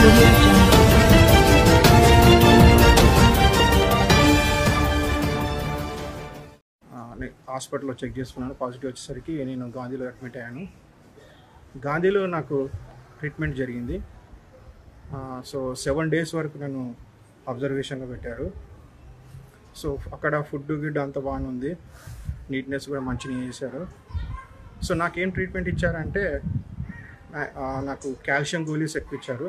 audio jungle. ఆ, నేను హాస్పిటల్లో చెక్ చేసుకున్నాను పాజిటివ్ వచ్చేసరికి నేను గాంధీలో అడ్మిట్ అయ్యాను గాంధీలో నాకు ట్రీట్మెంట్ జరిగింది ఆ, సో సెవెన్ డేస్ వరకు నన్ను అబ్జర్వేషన్లో పెట్టారు సో అక్కడ ఫుడ్ గిడ్ అంత బాగానే ఉంది నీట్నెస్ కూడా మంచిగా చేశారు సో నాకేం ట్రీట్మెంట్ ఇచ్చారంటే నా- ఆ, నాకు కాల్షియం గోళీస్ ఎక్కువ ఇచ్చారు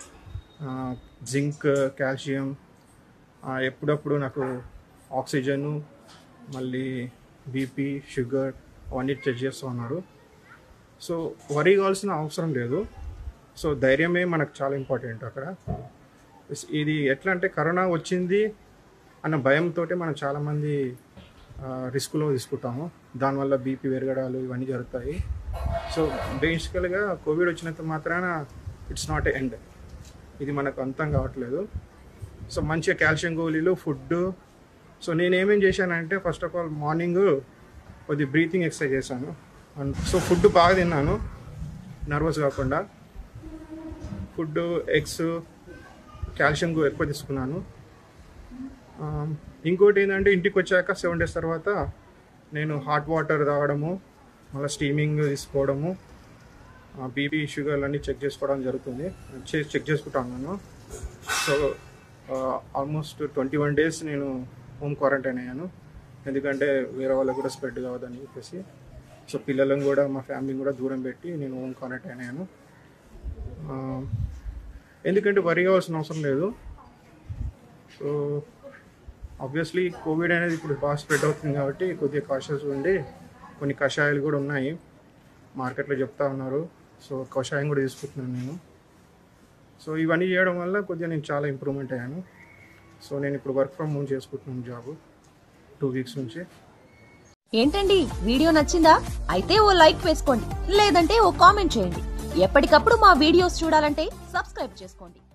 జింక్ కాల్షియం ఆ, ఎప్పుడప్పుడు నాకు ఆక్సిజన్ మళ్ళీ బీపీ షుగర్ అవన్నీ చెక్ చేస్తూ ఉన్నారు సో వరి కావాల్సిన అవసరం లేదు సో ధైర్యమే మనకు చాలా ఇంపార్టెంట్ అక్కడ ఇది ఎట్లా అంటే కరోనా వచ్చింది అన్న భయంతో మనం చాలామంది రిస్క్లో తీసుకుంటాము దానివల్ల బీపీ పెరగడాలు ఇవన్నీ జరుగుతాయి సో బేసికల్గా కోవిడ్ వచ్చినంత మాత్రాన ఇట్స్ నాట్ ఎ ఎండ్ ఇది మనకు అంతం కావట్లేదు సో మంచిగా కాల్షియం గోళీలు ఫుడ్ సో నేను ఏమేం చేశానంటే ఫస్ట్ ఆఫ్ ఆల్ మార్నింగ్ కొద్ది బ్రీతింగ్ ఎక్సర్సైజ్ చేశాను అండ్ సో ఫుడ్ బాగా తిన్నాను నర్వస్ కాకుండా ఫుడ్ ఎగ్స్ కాల్షియం ఎక్కువ తీసుకున్నాను ఆ, ఇంకోటి ఏంటంటే ఇంటికి వచ్చాక సెవెన్ డేస్ తర్వాత నేను హాట్ వాటర్ తాగడము మళ్ళీ స్టీమింగ్ తీసుకోవడము బీపీ షుగర్ అన్నీ చెక్ చేసుకోవడం జరుగుతుంది చే- చెక్ చేసుకుంటాను నేను so almost twenty one days నేను హోమ్ క్వారంటైన్ అయ్యాను ఎందుకంటే వేరే వాళ్ళకి కూడా స్ప్రెడ్ కావద్దని చెప్పేసి సో పిల్లలను కూడా మా ఫ్యామిలీని కూడా దూరం పెట్టి నేను హోమ్ క్వారంటైన్ అయ్యాను ఆ, ఎందుకంటే వరి కావాల్సిన అవసరం లేదు సో ఆబ్వియస్లీ కోవిడ్ అనేది ఇప్పుడు బాగా స్ప్రెడ్ అవుతుంది కాబట్టి కొద్దిగా కాషియస్ ఉండి కొన్ని కషాయాలు కూడా ఉన్నాయి మార్కెట్లో చెప్తా ఉన్నారు సో కషాయం కూడా తీసుకుంటున్నాను నేను సో ఇవన్నీ చేయడం వల్ల కొద్దిగా నేను చాలా ఇంప్రూవ్మెంట్ అయ్యాను సో నేను ఇప్పుడు వర్క్ ఫ్రమ్ హోమ్ చేసుకుంటున్నాను జాబ్ టూ వీక్స్ నుంచి ఏంటండి వీడియో నచ్చిందా అయితే ఓ లైక్ వేసుకోండి లేదంటే ఓ కామెంట్ చేయండి ఎప్పటికప్పుడు మా వీడియోస్ చూడాలంటే సబ్స్క్రైబ్ చేసుకోండి